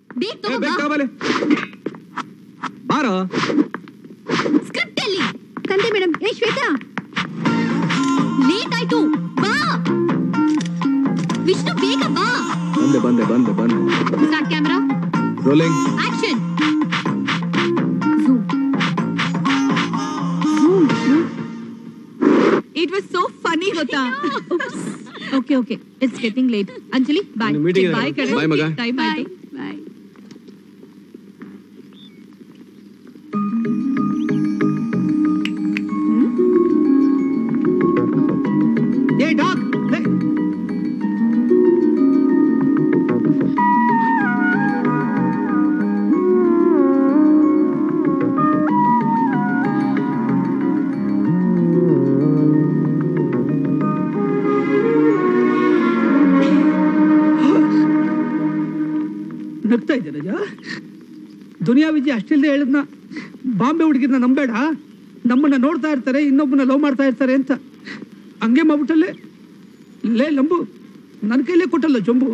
ಬೇಗ ಏ, ಬೇಗ ತಗೋ ತಗೋಬಲೆ ಬಾರೋ ಸ್ಕ್ರಿಪ್ಟ್ ಎಲ್ಲಿ ಕಂದೆ ಮೇಡಮ್ ಏ ಶ್ವೇತಾ ಲೇಟ್ ಆಯ್ತು ಬಾ ವಿಷ್ಣು ಬೇಗ ಬಾ ಬಂದೆ ಬಂದೆ ಬಂದೆ ಬಂದೆ start camera rolling action It was so funny, Gota. okay, okay. It's getting late. Anjali, bye. ಇನ್ನು meeting ಇದೆ. Bye, ಕಣೆ. Bye, ಮಗ. Time ಬಾಯ್ ಆಯ್ತು. ಬಾಯ್ ಏ ಡಾಗ್ ನಗ್ತಾ ಇದ್ದೆ ರಜ ದುನಿಯಾ ವಿಜಯ್ ಅಷ್ಟಿಲ್ದೆ ಹೇಳಿದ್ನ ಬಾಂಬೆ ಹುಡುಗಿದ್ನ ನಂಬೇಡ ನಮ್ಮನ್ನ ನೋಡ್ತಾ ಇರ್ತಾರೆ ಇನ್ನೊಬ್ಬನ ಲವ್ ಮಾಡ್ತಾ ಇರ್ತಾರೆ ಅಂತ ಹಂಗೆ ಮಾಡ್ಬಿಟ್ಟಲ್ಲೇ ಲೇ ಲಂಬು ನನ್ನ ಕೈಲೇ ಕೊಟ್ಟಲ್ಲ ಜೊಂಬು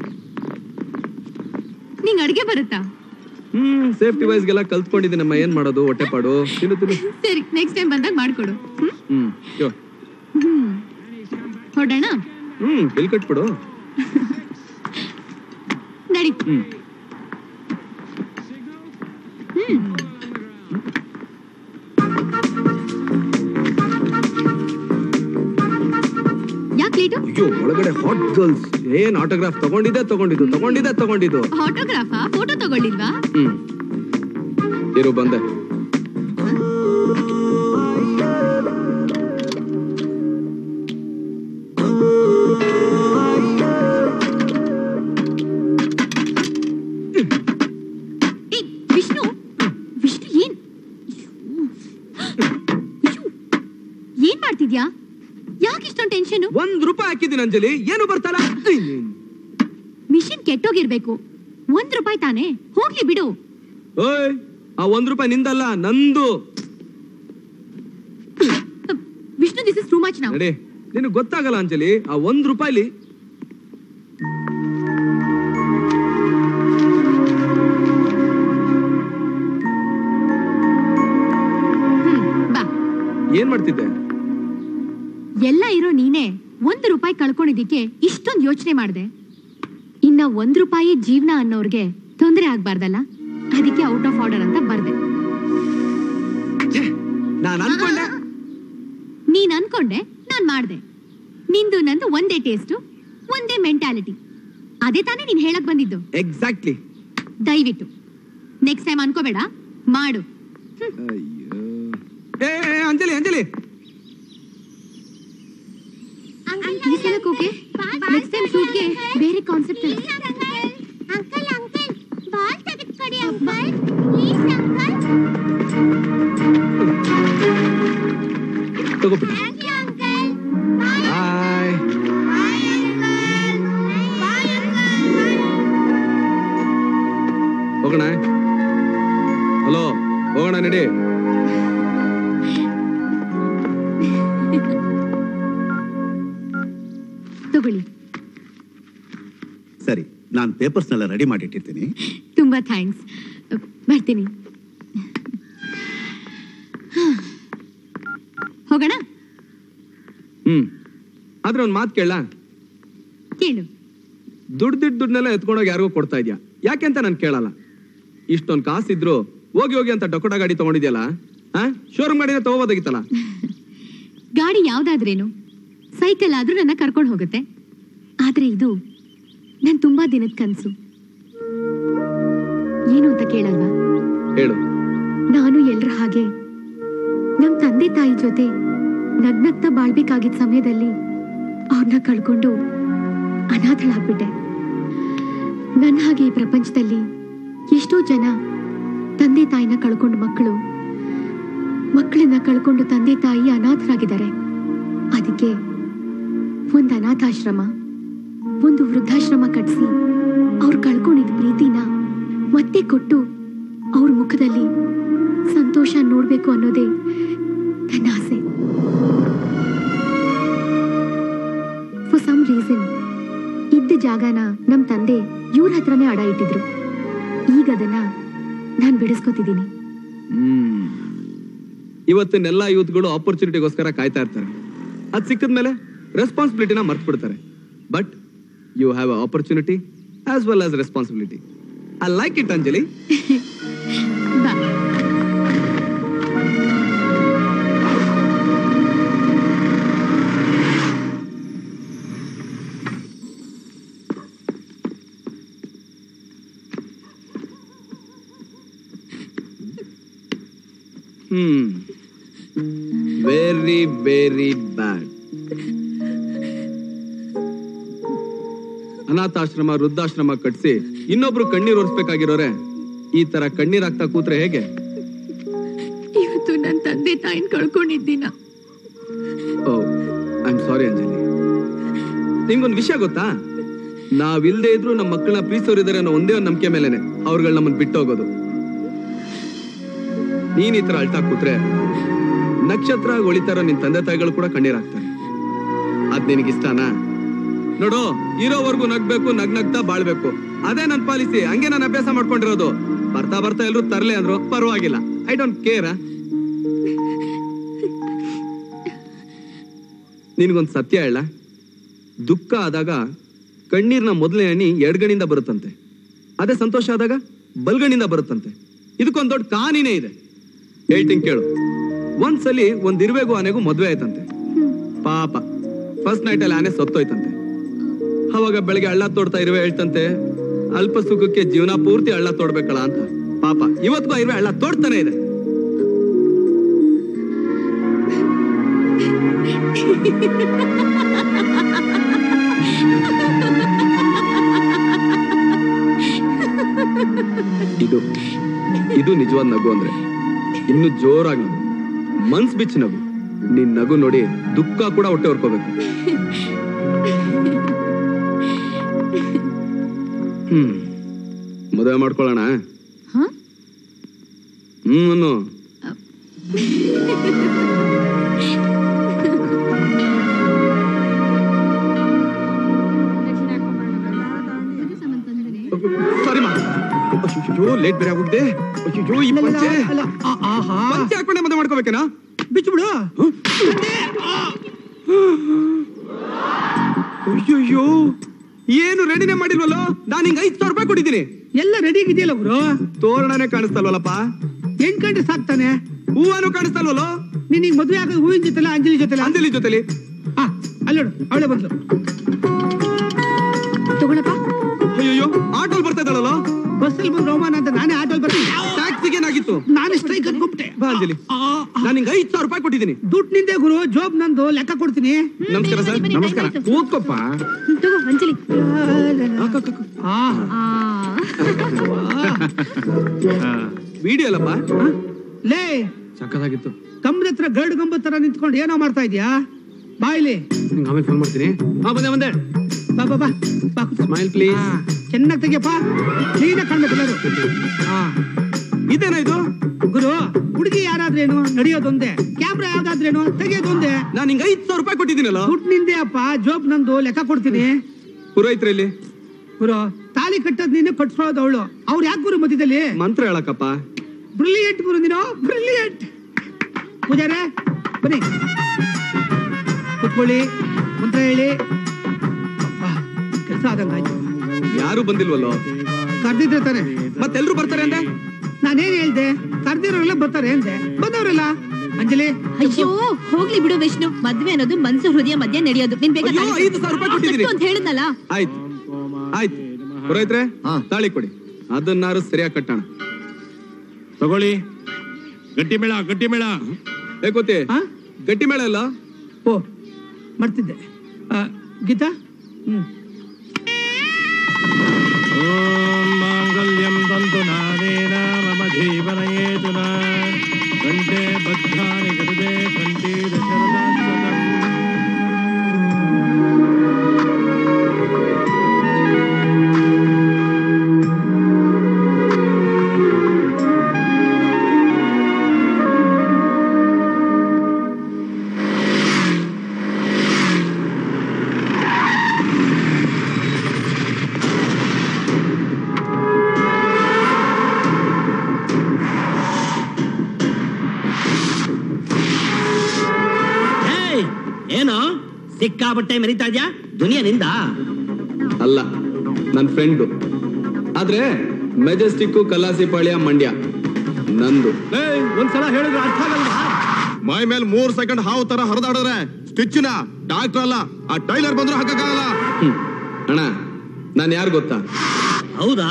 ನಿಂಗ್ ಅಡ್ಗೆ ಬರುತ್ತಾ ಹ್ಮ್ ಸೇಫ್ಟಿ ವೈಸ್ಗೆಲ್ಲ ಕಲ್ತ್ಕೊಂಡಿದ್ದೀನಮ್ಮ ಏನ್ ಮಾಡೋದು ಹೊಟ್ಟೆಪಾಡು ತಿನ್ನು ತಿನ್ನು ಸರಿ ನೆಕ್ಸ್ಟ್ ಟೈಮ್ ಬಂದಾಗ ಮಾಡ್ಕೊಡು ಹ್ಮ್? ಹ್ಮ್ ಯೋ ಹ್ಮ್ ಹೊರಡೋಣ ಹ್ಮ್ ಬಿಲ್ ಕಟ್ಬಿಡು ನಡಿ ಹ್ಮ್ ಯಾಕೆ ಲೇಟು ಅಯ್ಯೋ ಒಳಗಡೆ ಹಾಟ್ ಗರ್ಲ್ಸ್ ಏನ್ ಆಟೋಗ್ರಾಫ್ ತಗೊಂಡಿದ್ದೆ ತಗೊಂಡಿದ್ದು ತಗೊಂಡಿದ್ದೆ ತಗೊಂಡಿದ್ದು ಆಟೋಗ್ರಾಫಾ ಫೋಟೋ ತಗೊಳ್ಳಿಲ್ವಾ ಹ್ಮ್ ಇರು ಬಂದೆ ಏ ವಿಷ್ಣು ವಿಷ್ಣು ಏನ್ ಅಯ್ಯೋ. ಏನ್ ಮಾಡ್ತಿದ್ಯಾ ಯಾಕೆ ಇಷ್ಟೊಂದು ಟೆನ್ಷನ್ ಒಂದ್ ರೂಪಾಯಿ ಹಾಕಿದ್ದೀನಿ ಅಂಜಲಿ ಏನು ಬರ್ತಾರ ಮಿಷಿನ್ ಕೆಟ್ಟೋಗಿರ್ಬೇಕು ಒಂದ್ ರೂಪಾಯಿ ತಾನೇ ಹೋಗ್ಲಿ ಬಿಡು ಓಯ್ ಆ ಒಂದ್ ರೂಪಾಯಿ ನಿಂದಲ್ಲ ನಂದು Vishnu this is too much ನಾವು ನಡಿ ನಿನಗೆ ಗೊತ್ತಾಗಲ್ಲ ಅಂಜಲಿ ಆ ಒಂದ್ ರೂಪಾಯಿಲಿ ಬಾ ಏನ್ ಮಾಡ್ತಿದ್ದೆ ಎಲ್ಲ ಇರೋ ನೀನೇ ಒಂದ್ ರೂಪಾಯಿ ಕಳ್ಕೊಂಡಿದ್ದಕ್ಕೆ ಇಷ್ಟೊಂದು ಯೋಚನೆ ಮಾಡ್ದೆ ಇನ್ನ ಒಂದ್ ರೂಪಾಯಿ ಜೀವನ ಅನ್ನೋರ್ಗೆ ತೊಂದರೆ ಆಗ್ಬಾರ್ದಲ್ಲ ಅದಕ್ಕೆ ಔಟ್ ಆಫ್ ಆರ್ಡರ್ ಅಂತ ಬರ್ದೆ ನಾನ್ ಅನ್ಕೊಂಡೆ ನೀನ್ ಅನ್ಕೊಂಡೆ ನಾನ್ ಮಾಡ್ದೆ ನಿಂದು ನಂದು ಒಂದೇ ಟೇಸ್ಟು ಒಂದೇ ಮೆಂಟಾಲಿಟಿ ಅದೇ ತಾನೇ ನೀನ್ ಹೇಳಕ್ ಬಂದಿದ್ದು ಎಕ್ಸಾಕ್ಟ್ಲಿ ದಯವಿಟ್ಟು ನೆಕ್ಸ್ಟ್ ಟೈಮ್ ಅನ್ಕೋಬೇಡ ಮಾಡು ಅಯ್ಯೋ ಏ ಏ, ಅಂಜಲಿ ಅಂಜಲಿ ಈ ಸಲಕ್ಕೆ ಓಕೆ ನೆಕ್ಸ್ಟ್ ಟೈಮ್ ಶೂಟ್ಗೆ ಬೇರೆ ಕಾನ್ಸೆಪ್ಟ್ ಅಂಕಲ್ ಅಂಕಲ್ ಬಾಲ್ ತೆಗೆದುಕೊಡಿ ಅಂಕಲ್ ಪ್ಲೀಸ್ ಅಂಕಲ್ ತಗೋಬಿಟ್ಟು thank you uncle bye bye bye uncle bye uncle ಹೋಗೋಣ ಹಲೋ ಹೋಗೋಣ ನಡಿ ತಗೊಳ್ಳಿ ಸರಿ ನಾನು ಪೇಪರ್ಸ್ನೆಲ್ಲ ರೆಡಿ ಮಾಡಿಟ್ಟಿರ್ತೀನಿ ತುಂಬಾ ಥ್ಯಾಂಕ್ಸ್ ಬರ್ತೀನಿ ಹೋಗೋಣ ಹ್ಮ್ ಆದ್ರೆ ಒಂದ್ ಮಾತು ಕೇಳ ಕೇಳು ದುಡ್ದಿದ್ ದುಡ್ಡನ್ನೆಲ್ಲ ಎತ್ಕೊಂಡೋಗಿ ಯಾರಿಗೋ ಕೊಡ್ತಾ ಇದ್ಯಾ ಯಾಕೆ ಅಂತ ನಾನು ಕೇಳಲ್ಲ ಇಷ್ಟೊಂದ್ ಕಾಸಿದ್ರು ಹೋಗಿ ಹೋಗಿ ಅಂತ ಡೊಕೋಟ ಗಾಡಿ ತಗೊಂಡಿದ್ಯಲ್ಲ ಹಾ ಶೋರೂಮ್ ಗಾಡಿನ ತಗೋಬೋದಾಗಿತ್ತಲ್ಲ ಗಾಡಿ ಯಾವ್ದಾದ್ರೇನು ಸೈಕಲ್ ಆದ್ರೂ ನನ್ನ ಕರ್ಕೊಂಡು ಹೋಗುತ್ತೆ ಆದ್ರೆ ಇದು ನನ್ ತುಂಬಾ ದಿನದ ಕನ್ಸು ಏನು ಅಂತ ಕೇಳಲ್ವಾ ಹೇಳು ನಾನು ಎಲ್ರ ಹಾಗೆ ನಮ್ ತಂದೆ ತಾಯಿ ಜೊತೆ ನಗ್ನಗ್ತಾ ಬಾಳ್ಬೇಕಾಗಿದ್ದ ಸಮಯದಲ್ಲಿ ಅವ್ರನ್ನ ಕಳ್ಕೊಂಡು ಅನಾಥಳಾಗ್ಬಿಟ್ಟೆ ನನ್ನ ಹಾಗೆ ಈ ಪ್ರಪಂಚದಲ್ಲಿ ಎಷ್ಟೋ ಜನ ತಂದೆ ತಾಯಿನ ಕಳ್ಕೊಂಡು ಮಕ್ಕಳು ಮಕ್ಕಳನ್ನ ಕಳ್ಕೊಂಡು ತಂದೆ ತಾಯಿ ಅನಾಥರಾಗಿದ್ದಾರೆ ಅದಕ್ಕೆ ಒಂದು ಅನಾಥಾಶ್ರಮ ಒಂದು ವೃದ್ಧಾಶ್ರಮ ಕಟ್ಸಿ ಅವ್ರು ಕಳ್ಕೊಂಡಿದ್ದ ಪ್ರೀತಿನ ಮತ್ತೆ ಕೊಟ್ಟು ಅವ್ರ ಮುಖದಲ್ಲಿ ಸಂತೋಷ ನೋಡ್ಬೇಕು ಅನ್ನೋದೇ ನನ್ನ ಆಸೆ ಫಾರ್ ಸಮ್ ರೀಸನ್ ಇದ್ದ ಜಾಗನ ನಮ್ ತಂದೆ ಇವ್ರ ಹತ್ರನೇ ಅಡ ಇಟ್ಟಿದ್ರು ಈಗ ಅದನ್ನ ನಾನ್ ಬಿಡಿಸ್ಕೊತಿದ್ದೀನಿ ಹ್ಮ್ ಇವತ್ತಿನೆಲ್ಲ ಯೂತ್ಗಳು ಆಪರ್ಚುನಿಟಿಗೋಸ್ಕರ ಕಾಯ್ತಾ ಇರ್ತಾರೆ ಅದ್ ಸಿಕ್ಕಿದ್ಮೇಲೆ ರೆಸ್ಪಾನ್ಸಿಬಿಲಿಟಿನ ಮರ್ತು ಬಿಡ್ತಾರೆ but you have a opportunity as well as responsibility I like it Anjali ಬಾ ಹ್ಮ್ ವೆರಿ ವೆರಿ ಬ್ಯಾಡ್ ಅನಾಥಾಶ್ರಮ ವೃದ್ಧಾಶ್ರಮ ಕಟ್ಸಿ ಇನ್ನೊಬ್ರು ಕಣ್ಣೀರ್ ಒರೆಸ್ಬೇಕಾಗಿರೋರೆ ಈ ತರ ಕಣ್ಣೀರ್ ಹಾಕ್ತಾ ಕೂತ್ರೆ ಹೇಗೆ ಇವತ್ತು ನನ್ನ ತಂದೆ ತಾಯಿನ ಕಳ್ಕೊಂಡಿದ್ದೀನ oh I am sorry Anjali ನಿಮ್ಗೊಂದು ವಿಷಯ ಗೊತ್ತಾ ನಾವಿಲ್ದೇ ಇದ್ರು ನಮ್ಮ ಮಕ್ಕಳನ್ನ ಪ್ರೀತಿಸೋರಿದ್ದಾರೆ ಅನ್ನೋ ಒಂದೇ ಒಂದು ನಂಬಿಕೆ ಮೇಲೆನೆ ಅವ್ರುಗಳು ನಮ್ಮನ್ನ ಬಿಟ್ಟು ಹೋಗೋದು ನೀನ್ ಈ ತರ ಅಳ್ತಾ ಕೂತ್ರೆ ನಕ್ಷತ್ರ ಒಳಿತಾರೋ ನಿನ್ ತಂದೆ ತಾಯಿಗಳು ಕೂಡ ಕಣ್ಣೀರ್ ಹಾಕ್ತಾರೆ ಅದ್ ನಿನಗೆ ಇಷ್ಟನಾ ನೋಡು ಇರೋವರೆಗೂ ನಗ್ಬೇಕು ನಗ್ ನಗ್ತಾ ಬಾಳ್ಬೇಕು ಅದೇ ನನ್ ಪಾಲಿಸಿ ಹಂಗೆ ನಾನು ಅಭ್ಯಾಸ ಮಾಡ್ಕೊಂಡಿರೋದು ಬರ್ತಾ ಬರ್ತಾ ಎಲ್ರು ತರ್ಲೆ ಅಂದ್ರು ಪರವಾಗಿಲ್ಲ ಐ ಡೋಂಟ್ ಕೇರ್ ನಿನ್ಗೊಂದ್ ಸತ್ಯ ಹೇಳ ದುಃಖ ಆದಾಗ ಕಣ್ಣೀರ್ನ ಮೊದಲನೇ ಹನಿ ಎಡ್ಗಣಿಂದ ಬರುತ್ತಂತೆ ಅದೇ ಸಂತೋಷ ಆದಾಗ ಬಲ್ಗಣಿಂದ ಬರುತ್ತಂತೆ ಇದಕ್ಕೊಂದ್ ದೊಡ್ಡ ಕಾನಿನೇ ಇದೆ ಹೇಳ್ತೀನಿ ಕೇಳು ಒಂದ್ಸಲಿ ಒಂದ್ ಇರ್ವೆಗೂ ಆನೆಗೂ ಮದ್ವೆ ಆಯ್ತಂತೆ ಪಾಪ ಫಸ್ಟ್ ನೈಟ್ ಅಲ್ಲಿ ಆನೆ ಸತ್ತೋಯ್ತಂತೆ ಅವಾಗ ಬೆಳಗ್ಗೆ ಹಳ್ಳ ತೋಡ್ತಾ ಇರುವೆ ಹೇಳ್ತಂತೆ ಅಲ್ಪ ಸುಖಕ್ಕೆ ಜೀವನ ಪೂರ್ತಿ ಹಳ್ಳ ತೋಡ್ಬೇಕಲ್ಲ ಅಂತ ಪಾಪ ಇವತ್ತಿಗೂ ಆ ಇರುವೆ ಹಳ್ಳ ತೋಡ್ತಾನೆ ಇದೆ ಇದು ಇದು ನಿಜವಾದ ನಗು ಅಂದ್ರೆ ಇನ್ನು ಜೋರಾಗಿ ನಗು ಮನ್ಸ್ ಬಿಚ್ಚಿ ನಗು ನಿನ್ ನಗು ನೋಡಿ ದುಃಖ ಕೂಡ ಹೊಟ್ಟೆ ಹೊರ್ಕೋಬೇಕು ಹ್ಮ್ ಮದುವೆ ಮಾಡ್ಕೊಳ್ಳೋಣ ಹಾ ಹ್ಮ್ ಅನ್ನು ಸಾರಿ ಮಾ ಅಯ್ಯೋ ಲೇಟ್ ಬೇರೆ ಆಗ್ಬಿಟ್ಟೆ ಅಯ್ಯೋ ಈ ಪಂಚೆ ಅಲ್ಲ, ಆ, ಆಹಾ ಪಂಚೆ ಹಾಕೊಂಡೆ ಮದುವೆ ಮಾಡ್ಕೋಬೇಕೇನಾ ಬಿಚ್ಬಿಡು ಅಯ್ಯಯ್ಯೋ ಏನು ರೆಡಿನೇ ಮಾಡಿಲ್ವಲ್ಲೋ ನಾನು ಹಿಂಗ ಐದ್ ಸಾವಿರ ರೂಪಾಯಿ ಕೊಟ್ಟಿದ್ದೀನಿ ಎಲ್ಲ ರೆಡಿ ಆಗಿದೆಯಲ್ಲ ಬ್ರೋ ತೋರಣನೇ ಕಾಣಿಸ್ತಲ್ವಲ್ಲಪ್ಪ ಹೆಣ್ ಕಂಡ್ರೆ ಸಾಕ್ತಾನೆ ಹೂವನು ಕಾಣಿಸ್ತಲ್ವಲ್ಲೋ ನೀನ್ ಮದ್ವೆ ಆಗೋದು ಹೂವಿನ ಜೊತೆಲ್ಲ ಅಂಜಲಿ ಜೊತೆಲ್ಲ ಅಂಜಲಿ ಜೊತೆಲಿ ಹಾ ಅಲ್ಲೋಡು ಅವಳೆ ಬಂದ್ಲು ತಗೊಳಪ್ಪ ಅಯ್ಯಯ್ಯೋ ಆಟೋಲ್ ಬರ್ತಾ ಇದ್ದಾಳಲ್ಲ ಬಸ್ಸಲ್ಲಿ ಬಂದು ರೋಮಾನ ಅಂತ ನಾನೇ ಆಟೋಲ್ ಬರ್ತೀನಿ ಟ್ಯಾಕ್ಸಿಗೆ ಏನಾಗಿತ್ತು ನಾನೇ ಸ್ಟ್ರೈಕ್ ಅನ್ಕೊಂಬಿಟ್ಟೆ ಬಾ ಅಂಜಲಿ ನಾನು ಹಿಂಗ ಐದ್ ಸಾವಿರ ರೂಪಾಯಿ ಕೊಟ್ಟಿದ್ದೀನಿ ದುಡ್ಡು ನಿಂದೆ ಗುರು ಜೋಬ್ ನಂದು ಲೆಕ್ಕ ಕೊಡ್ತೀನಿ ನಮಸ್ಕಾರ ಸರ್ ಬನ್ನಿ, ನಮಸ್ಕಾರ ಬನ್ನಿ, ಕೂತ್ಕೊಪ್ಪ ತಗೋ ಅಂಜಲಿ ಆ, ಆ ವಿಡಿಯೋ ಅಲ್ಲಪ್ಪ ಲೇ ಸಕ್ಕದಾಗಿತ್ತು ಕಂಬದ ಹತ್ರ ಗರ್ಡ್ ಕಂಬದ ತರ ನಿಂತ್ಕೊಂಡು ಏನೋ ಮಾಡ್ತಾ ಇದೀಯಾ ಬಾ ಇಲ್ಲಿ ನಿಂಗೆ ಆಮೇಲೆ ಫೋನ್ ಮಾಡ್ತೀನಿ ಹಾ ಬಂದೆ ಬಂದೆ ಬಾ ಬಾ ಬಾ ಬಾ ಕೂತ್ಕೊ. ಸ್ಮೈಲ್ ಪ್ಲೀಸ್ ಹಾ, ಚೆನ್ನಾಗ್ ತೆಗಿಯಪ್ಪ ಕ್ಲೀನಾಗಿ ಕಾಣ್ಬೇಕು ಎಲ್ಲರೂ ಹಾ ಇದೇನಾ ಇದು ಗುರು ಹುಡುಗಿ ಯಾರಾದ್ರೇನು ನಡೆಯೋದೊಂದೇ ಕ್ಯಾಮ್ರಾ ಯಾವ್ದಾದ್ರೇನು ತೆಗಿಯೋದೊಂದೇ ನಾನು ಹಿಂಗ ಐದ್ ಸಾವಿರ ರೂಪಾಯಿ ಕೊಟ್ಟಿದ್ದೀನಲ್ಲ ದುಡ್ಡು ನಿಂದೆ ಅಪ್ಪ ಜೋಬ್ ನಂದು ಲೆಕ್ಕ ಕೊಡ್ತೀನಿ ಪುರೋಹಿತ್ರಲ್ಲಿ ಗುರು ತಾಲಿ ಕಟ್ಟೋದ್ ನೀನು ಕಟ್ಸ್ಕೊಳ್ಳೋದು ಅವಳು ಅವ್ರು ಯಾಕೆ ಗುರು ಮಧ್ಯದಲ್ಲಿ ಮಂತ್ರ ಹೇಳಕ್ಕಪ್ಪ ಬ್ರಿಲಿಯಂಟ್ ಗುರು ನೀನು ಬ್ರಿಲಿಯಂಟ್ ಪೂಜಾರೆ ಬನ್ನಿ ಕುತ್ಕೊಳ್ಳಿ ಮಂತ್ರ ಹೇಳಿ ಕೆಲಸ ಆದಂಗಾಯ್ತು ಯಾರು ಬಂದಿಲ್ವಲ್ಲೋ ಕರ್ದಿದ್ರೆ ತಾನೆ ಮತ್ತೆಲ್ರು ಬರ್ತಾರೆ ಅಂದೆ ನಾನೇನ್ ಹೇಳ್ದೆ ಕರ್ದಿರೋರೆಲ್ಲ ಬರ್ತಾರೆ ಅಂದೆ ಬಂದವರೆಲ್ಲ ಅಂಜಲಿ ಅಯ್ಯೋ ಹೋಗ್ಲಿ ಬಿಡು ವಿಷ್ಣು ಮದ್ವೆ ಅನ್ನೋದು ಮನ್ಸು ಹೃದಯ ಮಧ್ಯೆ ನಡೆಯೋದು ನಿನ್ ಬೇಗ ಅಯ್ಯೋ, ತಾಳಿ ಐದು ಸಾವಿರ ರೂಪಾಯಿ ಕೊಟ್ಟಿದ್ದೀರಿ. ಕಟ್ಟು ಅಂತ ಹೇಳಿದ್ನಲ್ಲ ಆಯ್ತು ಆಯ್ತು ಪುರೋಹಿತ್ರೆ ತಾಳಿ ಕೊಡಿ ಅದನ್ನಾರು ಸರಿಯಾಗಿ ಕಟ್ಟೋಣ ತಗೊಳ್ಳಿ ಗಟ್ಟಿ ಮೇಳ ಗಟ್ಟಿ ಮೇಳ ಹೇಗೋತಿ ಹಾ ಗಟ್ಟಿ ಮೇಳ ಅಲ್ಲ ಓ ಮಾಡ್ತಿದ್ದೆ ಆ, ಗೀತಾ ಹ್ಮ್ ಓಂ ಮಾಂಗಲ್ಯಂ ತಂತು ನಾನೇನ ಮಮ ಜೀವನಯೇತುನ ಗಂಟೆ ಬದ್ಧಾನಿ ಗರುಡೆ ಕಂಠಿ ದಶರಥಾತ್ಮಕಂ ಆ ಸಿಕ್ಕಾಬಟ್ಟೆ ಮೆರಿತಾ ಇದ್ಯಾ ದುನಿಯನಿಂದ ಅಲ್ಲ ನನ್ನ ಫ್ರೆಂಡು ಆದ್ರೆ ಮೆಜೆಸ್ಟಿಕ್ಕು ಕಲಾಸಿಪಾಳ್ಯ ಮಂಡ್ಯ ನಂದು ಒಂದ್ಸಲ ಹೇಳಿದ್ರೆ ಅರ್ಥ ಆಗಲ್ಲ ಮೈ ಮೇಲೆ ಮೂರ್ ಸೆಕೆಂಡ್ ಹಾವು ತರ ಹರಿದಾಡಿದ್ರೆ ಸ್ಟಿಚ್ನ ಡಾಕ್ಟರ್ ಅಲ್ಲ ಆ ಟೈಲರ್ ಬಂದ್ರು ಹಾಕಕ್ಕಾಗಲ್ಲ ಹ್ಮ್. ಅಣ್ಣ ನಾನು ಯಾರು ಗೊತ್ತಾ ಹೌದಾ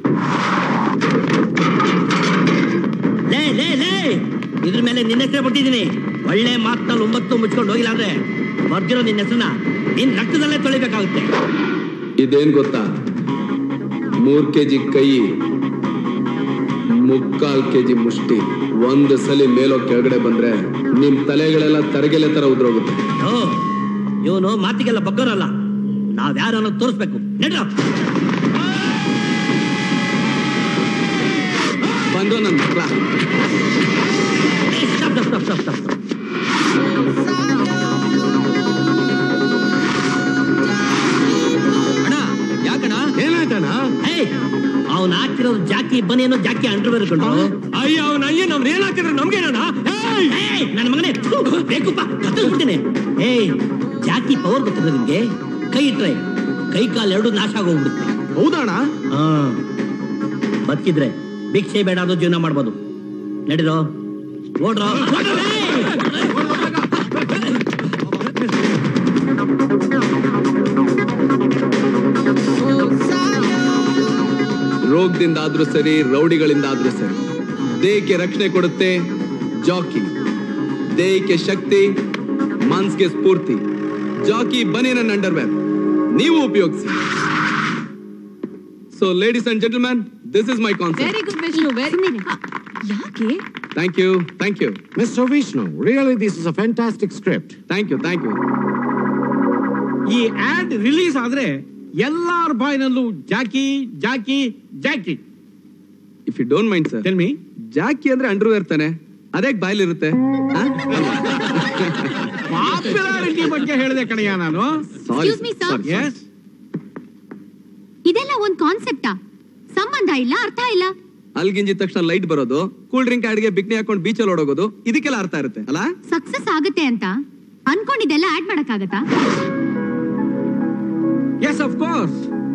ಲೇ ಲೇ ಲೇ ಇದ್ರ ಮೇಲೆ ನಿನ್ನ ಹೆಸರೇ ಬಿಟ್ಟಿದ್ದೀನಿ ಒಳ್ಳೆ ಮಾತಲ್ಲಿ ಒಂಬತ್ತು ಮುಚ್ಕೊಂಡು ಹೋಗಿಲ್ಲ ಅಂದ್ರೆ ಬರ್ದಿರೋ ನಿನ್ನ ಹೆಸರನ್ನ ನಿನ್ ರಕ್ತದಲ್ಲೇ ತೊಳಿಬೇಕಾಗುತ್ತೆ ಇದೇನ್ ಗೊತ್ತಾ ಮೂರ್ ಕೆಜಿ ಕೈ ಮುಕ್ಕಾಲ್ ಕೆಜಿ ಮುಷ್ಟಿ ಒಂದು ಸಲಿ ಮೇಲೋ ಕೆಳಗಡೆ ಬಂದ್ರೆ ನಿಮ್ ತಲೆಗಳೆಲ್ಲ ತರಗೆಲೆ ತರ ಉದ್ರೋಗುತ್ತೆ ಓ ಇವನು ಮಾತಿಗೆಲ್ಲ ಬಗ್ಗರಲ್ಲ ನಾವ್ ಯಾರು ಅನ್ನೋದು ತೋರಿಸ್ಬೇಕು ನಡ್ರ ಬಂದ್ರು ನನ್ನ ಮಕ್ಳ ಸ್ಟಾಪ್ ಸ್ಟಾಪ್ ಸ್ಟಾಪ್ ಸ್ಟಾಪ್ ಅಣ್ಣ ಯಾಕಣ್ಣ ಏನಾಯ್ತಣ್ಣ ಅವನ್ ಹಾಕಿರೋದು ಜಾಕಿ ಬನಿಯನ್ನು ಜಾಕಿ ಅಂಡರ್ವೇರ್ ಕಂಡ್ರು ಅಯ್ಯ ಅವನ ಅಯ್ಯ ನಮ್ದು ಏನ್ ಹಾಕಿದ್ರೆ ನಮ್ಗೇನಣ್ಣ ಏಯ್, ನನ್ನ ಮಗನೇ ಥು, ಬೇಕುಪ್ಪ ಕತ್ತರಿಸ್ಬಿಡ್ತೇನೆ ಏಯ್ ಜಾಕಿ ಪವರ್ ಗೊತ್ತಿದ್ರೆ ನಿಮ್ಗೆ ಕೈ ಇಟ್ರೆ ಕೈ ಕಾಲು ಎರಡು ನಾಶ ಆಗೋಗ್ಬಿಡುತ್ತೆ ಹೌದಣ್ಣ ಹಾ ಬದುಕಿದ್ರೆ ಭಿಕ್ಷೆ ಬೇಡ ಅನ್ನೋ ಜೀವನ ಮಾಡ್ಬೋದು ನಡೀರೋ ಓಡ್ರೋ ಓಡ್ರೋ, ಏಯ್! ರೋಗದಿಂದ ಆದ್ರೂ ಸರಿ ರೌಡಿಗಳಿಂದ ಆದ್ರೂ ಸರಿ ದೇಹಕ್ಕೆ ರಕ್ಷಣೆ ಕೊಡುತ್ತೆ ಜಾಕಿ ದೇಹಕ್ಕೆ ಶಕ್ತಿ ಮನ್ಸ್ಗೆ ಸ್ಫೂರ್ತಿ ಜಾಕಿ ಬನಿಯನ್ ಅಂಡ್ ಅಂಡರ್ವೇರ್ ನೀವು ಉಪಯೋಗಿಸಿ so ladies and gentleman this is my concept very good Vishnu very ಯಾಕೆ thank you thank you Mr. Vishnu, really this is a fantastic script. Thank you thank you ಈ ad release ಆದ್ರೆ ಎಲ್ಲಾರ ಬಾಯಿನಲ್ಲೂ Jockey Jockey Jockey if you don't mind sir tell me Jockey ಅಂದ್ರೆ underwear ತಾನೆ ಅದೇ ಬಾಯ್ಲಿರುತ್ತೆ popularity ಬಗ್ಗೆ ಹೇಳಿದೆ ಕಣಯ್ಯ ನಾನು sorry Excuse me, sir. Yes ಇದೆಲ್ಲ ಒಂದ್ ಕಾನ್ಸೆಪ್ಟಾ ಸಂಬಂಧ ಇಲ್ಲ ಅರ್ಥ ಇಲ್ಲ ಅಲ್ಗಿಂಜಿದ ತಕ್ಷಣ ಲೈಟ್ ಬರೋದು ಕೂಲ್ ಡ್ರಿಂಕ್ ಆಡ್ಗೆ ಬಿಕ್ನಿ ಹಾಕೊಂಡು ಬೀಚಲ್ಲಿ ಓಡೋಗೋದು ಇದಕ್ಕೆಲ್ಲ ಅರ್ಥ ಇರುತ್ತೆ ಅಲ್ಲ ಸಕ್ಸಸ್ ಆಗುತ್ತೆ ಅಂತ ಅನ್ಕೊಂಡಿದ್ದೆಲ್ಲ ಆಡ್ ಮಾಡಕ್ಕಾಗತ್ತಾ ಎಸ್ ಆಫ್ ಕೋರ್ಸ್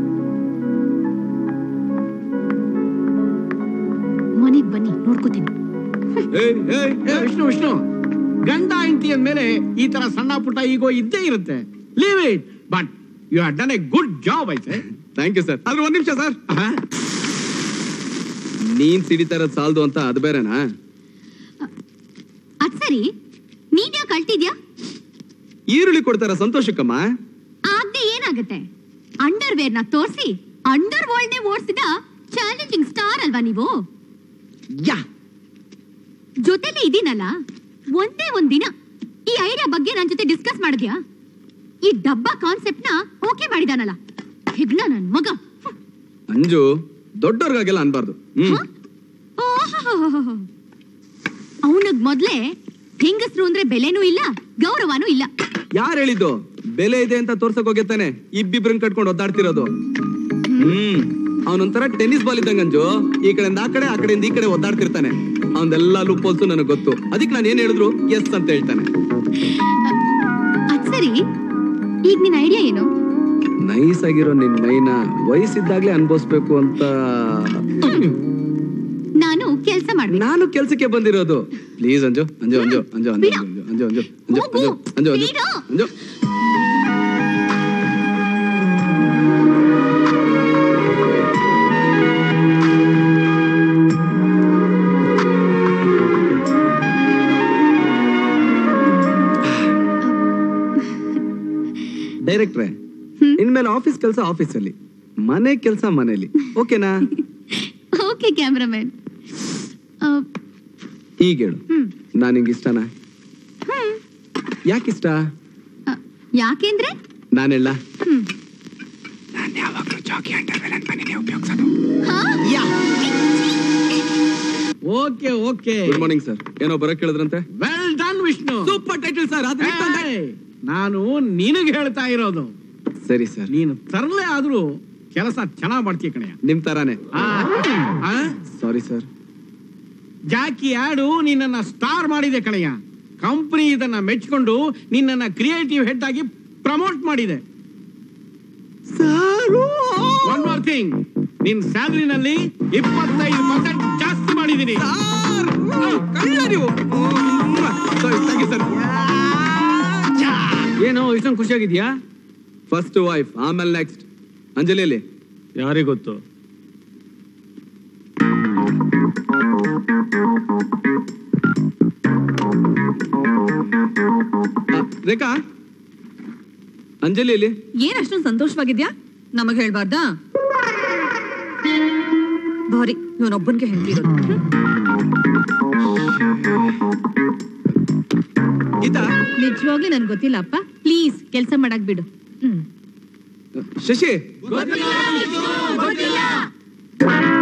ಮನೆಗ್ ಬನ್ನಿ ನೋಡ್ಕೋತೀನಿ ಏಯ್, ಏಯ್, ಏಯ್. ವಿಷ್ಣು ವಿಷ್ಣು ಗಂಡ ಹೆಂಡತಿ ಅಂದ್ಮೇಲೆ ಈ ತರ ಸಣ್ಣ ಪುಟ್ಟ ಈಗೋ ಇದ್ದೇ ಇರುತ್ತೆ leave it but you have done a good job ಐತೆ ಥ್ಯಾಂಕ್ ಯು ಸರ್ ಆದ್ರೆ ಒಂದ್ ನಿಮಿಷ ಸರ್ ನೀನ್ ಸಿಡಿತಾ ಇರೋದ್ ಸಾಲ್ದು ಅಂತ ಅದು ಬೇರೆನಾ ಅದ್ ಸರಿ ನೀನ್ ಯಾಕೆ ಅಳ್ತಿದ್ಯಾ ಈರುಳ್ಳಿ ಕೊಡ್ತಾರ ಸಂತೋಷಕ್ಕಮ್ಮ ಆಗದೆ ಏನಾಗುತ್ತೆ ಅಂಡರ್ ವೇರ್ ನ ತೋರಿಸಿ ಅಂಡರ್ ವರ್ಲ್ಡ್ ನೇ ಓಡಿಸಿದ ಚಾಲೆಂಜಿಂಗ್ ಸ್ಟಾರ್ ಅಲ್ವಾ ನೀವು ಯಾ ಜೊತೆಲೆ ಇದೀನಲ್ಲ ಒಂದೇ ಒಂದ್ ದಿನ ಈ ಐಡಿಯಾ ಬಗ್ಗೆ ನನ್ ಜೊತೆ ಡಿಸ್ಕಸ್ ಮಾಡಿದ್ಯಾ ಈ ಡಬ್ಬಾ ಕಾನ್ಸೆಪ್ಟ್ ನ ಓಕೆ ಮಾಡಿದಾನಲ್ಲ ಹೆಗ್ನ ನನ್ ಮಗ ಅಂಜು ದೊಡ್ಡವ್ರಿಗಾಗೆಲ್ಲ ಅನ್ಬಾರ್ದು ಹ್ಮ್ ಅವನಿಗ್ ಮೊದ್ಲೇ ಹೆಂಗಸ್ರು ಅಂದ್ರೆ ಬೆಲೆನೂ ಇಲ್ಲ ಗೌರವನೂ ಇಲ್ಲ ಯಾರು ಹೇಳಿದ್ದು ಬೆಲೆ ಇದೆ ಅಂತ ತೋರ್ಸಕ್ ಹೋಗಿರ್ತಾನೆ ಇಬ್ಬಿಬ್ರನ್ ಕಟ್ಕೊಂಡು ಒದ್ದಾಡ್ತಿರೋದು ಹ್ಮ್ ಅವನೊಂಥರ ಟೆನ್ನಿಸ್ ಬಾಲ್ ಇದ್ದಂಗ ಅಂಜು ಈ ಕಡೆಯಿಂದ ಆ ಕಡೆ ಆ ಕಡೆಯಿಂದ ಈ ಕಡೆ ಒದ್ದಾಡ್ತಿರ್ತಾನೆ ಅವನ್ನೆಲ್ಲ ಲೂಪೋಲ್ಸು ನನಗೆ ಗೊತ್ತು ಅದಕ್ಕೆ ನಾನು ಏನ್ ಹೇಳಿದ್ರು ಎಸ್ ಅಂತ ಹೇಳ್ತಾನೆ ಅದ್ ಸರಿ ಈಗ ನಿನ್ ಐಡಿಯಾ ಏನು ನೈಸ್ ಆಗಿರೋ ನಿನ್ ಮೈನ ವಯಸ್ಸಿದ್ದಾಗ್ಲೇ ಅನ್ಭವಿಸ್ಬೇಕು ಅಂತ ನಾನು ಕೆಲ್ಸ ಮಾಡ್ಬೇಕು ನಾನು ಕೆಲ್ಸಕ್ಕೆ ಬಂದಿರೋದು ಪ್ಲೀಸ್ ಅಂಜು ಅಂಜು ಅಂಜು ಅಂಜು ಅಂಜು ಬಿಡು. ಅಂಜು ಅಂಜು ಅಂಜು ಅಂಜು ಹೋಗು. ಅಂಜು ಅಂಜು ಬಿಡು. ಅಂಜು ಡೈರೆಕ್ಟ್ರೆ ಇನ್ಮೇಲೆ ಆಫೀಸ್ ಕೆಲಸ ಆಫೀಸಲ್ಲಿ ಮನೆ ಕೆಲಸ ಮನೇಲಿ ಓಕೆನಾ ಓಕೆ ಕ್ಯಾಮ್ರಾಮನ್ ಈಗ ಹೇಳು ಹ್ಮ್ ನಾನು ನಿಂಗೆ ಇಷ್ಟನಾ ಹ್ಮ್ ಯಾಕಿಷ್ಟ ಅ, ಯಾಕೆಂದ್ರೆ ನಾನು ಹೇಳ ಹ್ಮ್ ನಾನು ಯಾವಾಗಲೂ ಜಾಕಿ ಅಂಡರ್ವೇರ್ ನನ್ನ ಮನೇನೆ ಉಪಯೋಗಿಸೋದು ಹಾ? Okay okay good morning sir ಏನೋ ಬರಕ್ ಕೇಳಿದ್ರಂತೆ well done Vishnu super title sir ಏಯ್, ನಾನು ನಿನಗೆ ಹೇಳ್ತಾ ಇರೋದು ಸರಿ ಸರ್ ನೀನು ತರಲೇ ಆದ್ರೂ ಕೆಲಸ ಚೆನ್ನಾಗ್ ಮಾಡ್ತೀಯ ಕಣಯ್ಯ ನಿಮ್ ತರಾನೇ ಆ, ಆ, ಸಾರಿ ಸರ್ ಜಾಕಿ ಆಡು ನಿನ್ನನ್ನ ಸ್ಟಾರ್ ಮಾಡಿದೆ ಕಣಯ್ಯ ಕಂಪನಿ ಇದನ್ನ ಮೆಚ್ಕೊಂಡು ನಿನ್ನನ್ನ ಕ್ರಿಯೇಟಿವ್ ಹೆಡ್ ಆಗಿ ಪ್ರಮೋಟ್ ಮಾಡಿದೆ ಒನ್ ಮೋರ್ ಥಿಂಗ್ ನಿನ್ ಸ್ಯಾಲರಿನಲ್ಲಿ ಇಪ್ಪತ್ತೈದು ಪರ್ಸೆಂಟ್ ಜಾಸ್ತಿ ಮಾಡಿದೀನಿ ಏನೋ ಇಷ್ಟೊಂದು ಖುಷಿಯಾಗಿದ್ಯಾ ಫಸ್ಟ್ ವೈಫ್ ಆಮೇಲೆ ನೆಕ್ಸ್ಟ್ ಅಂಜಲಿಯಲ್ಲಿ ಯಾರಿಗೆ ಗೊತ್ತು ಆ, ರೇಖಾ ಅಂಜಲಿಯಲ್ಲಿ ಏನ್ ಅಷ್ಟೊಂದು ಸಂತೋಷವಾಗಿದ್ಯಾ ನಮಗ್ ಹೇಳ್ಬಾರ್ದಾ ಬಾರಿ ಇವನೊಬ್ಬನ್ಗೆ ಹೆಂಗಿರೋದು ಗೀತಾ ನಿಜವಾಗ್ಲೂ ನನ್ಗೆ ಗೊತ್ತಿಲ್ಲಪ್ಪ ಪ್ಲೀಸ್ ಕೆಲಸ ಮಾಡಕ್ ಬಿಡು ಹ್ಮ್ ಶಶಿ ಗೊತ್ತಿಲ್ಲ